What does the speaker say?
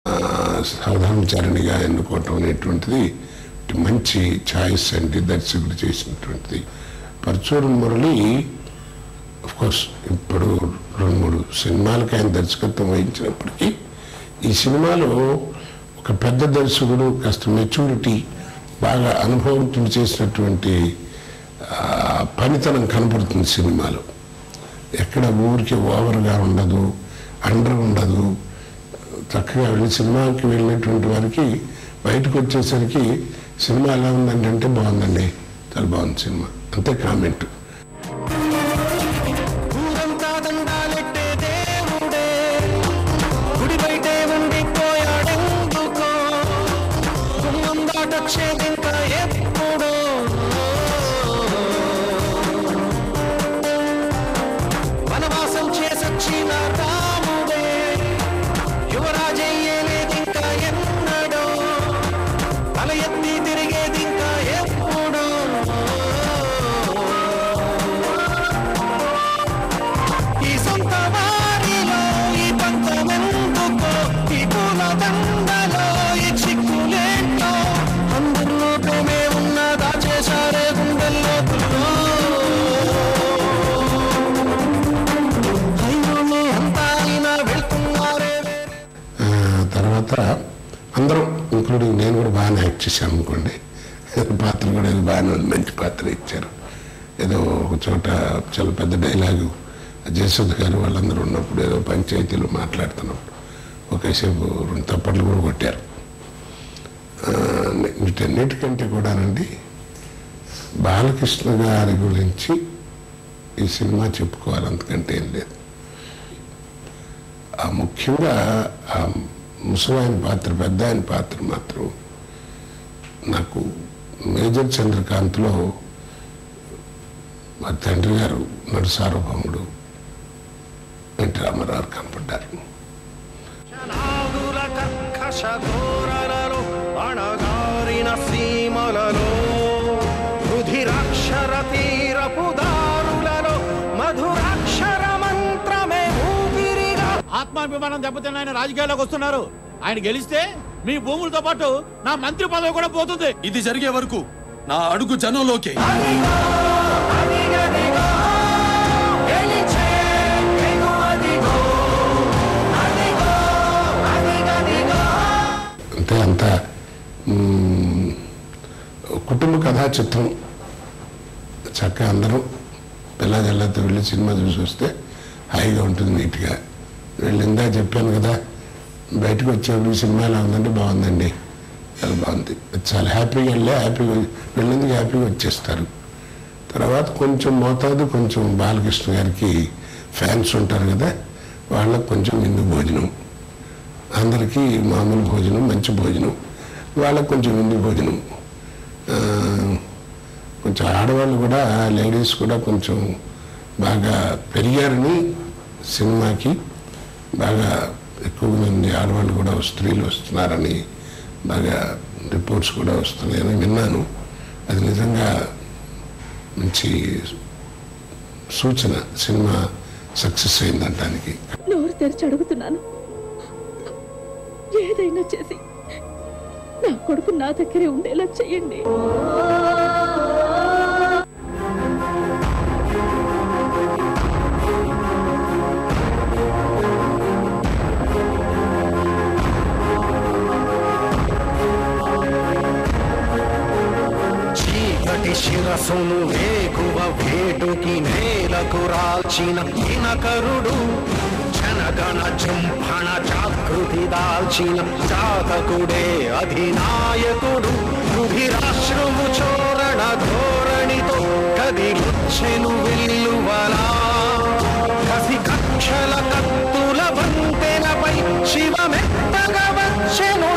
సాధారణచారిణిగా ఎన్నుకోవటం అనేటువంటిది మంచి ఛాయిస్ అండి దర్శకుడు చేసినటువంటిది పరచూరు మురళి కోర్స్ ఇప్పుడు రెండు మూడు సినిమాలకి ఆయన దర్శకత్వం వహించినప్పటికీ ఈ సినిమాలో ఒక పెద్ద దర్శకుడు కాస్త మెచ్యూరిటీ బాగా అనుభవంతుడు చేసినటువంటి ఆ, పనితనం కనపడుతుంది సినిమాలో ఎక్కడ ఊరికి ఓవర్గా ఉండదు అండర్ ఉండదు చక్కగా వెళ్ళి సినిమాకి వెళ్ళినటువంటి వారికి బయటకు వచ్చేసరికి సినిమా ఎలా ఉందండి అంటే బాగుందండి చాలా బాగుంది సినిమా అంతే కామెంట్ ఊరంతా దండాలెట్టే దేవుడే గుడి బయటే ఉండిపోయాడెందుకో కుంభం దాటొచ్చేదింకా ఎప్పుడో వనవాసం చేసొచ్చిన రాముడే యువరాజయ్యేలేదింకా ఎన్నడో తల ఎత్తి తిరిగేదింకా ఎప్పుడో ఈ సొంత వారిలో ఈ పంతమెందుకో ఈ పూల దండలో ఈ చిక్కులేంటో అందరిలో ప్రేమే ఉన్నదా చేశారే గుండెల్లో తుల్లో అయ్యోనే అంతా అయినా వెళ్తున్నారే వేరే ఆ, తర్వాత అందరం ఇంక్లూడింగ్ నేను కూడా బాగానే యాక్ట్ చేశాను అనుకోండి పాత్ర కూడా ఏదో బాగానే ఉంది మంచి పాత్ర ఇచ్చారు ఏదో ఒక చోట చాలా పెద్ద డైలాగు జయసుద్ గారు వాళ్ళందరూ ఉన్నప్పుడు ఏదో పంచాయతీలో మాట్లాడుతున్నప్పుడు ఒకేసేపు రెండు తప్పట్లు కూడా కొట్టారు ఆ, వీటన్నిటికంటే కూడానండి బాలకృష్ణ గారి గురించి ఈ సినిమా చెప్పుకోవాలి అంతకంటే ఏం లేదు ఆ ముఖ్యంగా ఆ ముసలాయన పాత్ర పెద్ద ఆయన పాత్ర మాత్రం నాకు మేజర్ చంద్రకాంత్లో మా తండ్రి గారు నడు సార్వభౌముడు ఎన్టీ రామారావు కనపడ్డారు నాగుల కర్కశ ఘోరలలో అణగారిన సీమలలో రుధిరాక్షర తీరపు దారులలో మధురాక్షర మంత్రమే ఊపిరిగా ఆత్మాభిమానం దెబ్బతిన్న ఆయన రాజకీయాల్లోకి వస్తున్నారు ఆయన గెలిస్తే మీ భూములతో పాటు నా మంత్రి పదవి కూడా పోతుంది ఇది జరిగే వరకు నా అడుగు జనంలోకి అదిగో, అదిగదిగో, గెలిచే ఎగువదిగో, అదిగో, అదిగదిగో. అంటే అంత మ్, కుటుంబ కథా చిత్రం చక్కగా అందరం పిల్లజల్లతో వెళ్ళి సినిమా చూసి వస్తే హాయిగా ఉంటుంది నీట్గా వెళ్ళిందా చెప్పాను కదా బయటకు వచ్చేప్పుడు సినిమా ఎలా ఉందంటే బాగుందండి చాలా బాగుంది చాలా హ్యాపీగా వెళ్ళి హ్యాపీగా వెళ్ళిందుకు హ్యాపీగా వచ్చేస్తారు తర్వాత కొంచెం మోతాదు కొంచెం బాలకృష్ణ గారికి ఫ్యాన్స్ ఉంటారు కదా వాళ్ళకి కొంచెం విందు భోజనం అందరికీ మామూలు భోజనం మంచి భోజనం వాళ్ళకి కొంచెం విందు భోజనం ఆ, కొంచెం ఆడవాళ్ళు కూడా లేడీస్ కూడా కొంచెం బాగా పెరిగారని సినిమాకి బాగా ఎక్కువ మంది ఆడవాళ్ళు కూడా స్త్రీలు వస్తున్నారని బాగా రిపోర్ట్స్ కూడా వస్తున్నాయని విన్నాను అది నిజంగా మంచి సూచన సినిమా సక్సెస్ అయిందంటానికి నోరు తెరిచి అడుగుతున్నాను ఏదైనా చేసి నా కొడుకు నా దగ్గరే ఉండేలా చెయ్యండి చీకటి శిరసును వేకువ వేటుకి నేలకు రాల్చిన దినకరుడు జనగణ జంభణ జాగృతి దాల్చిన జాతకుడే అధినాయకుడు రుధిరాశ్రువు చోరణ ధోరణితో కదిలొచ్చెను వెల్లువలా కసి కక్షల కత్తుల వంతెనపై శివమెత్తగా వచ్చెను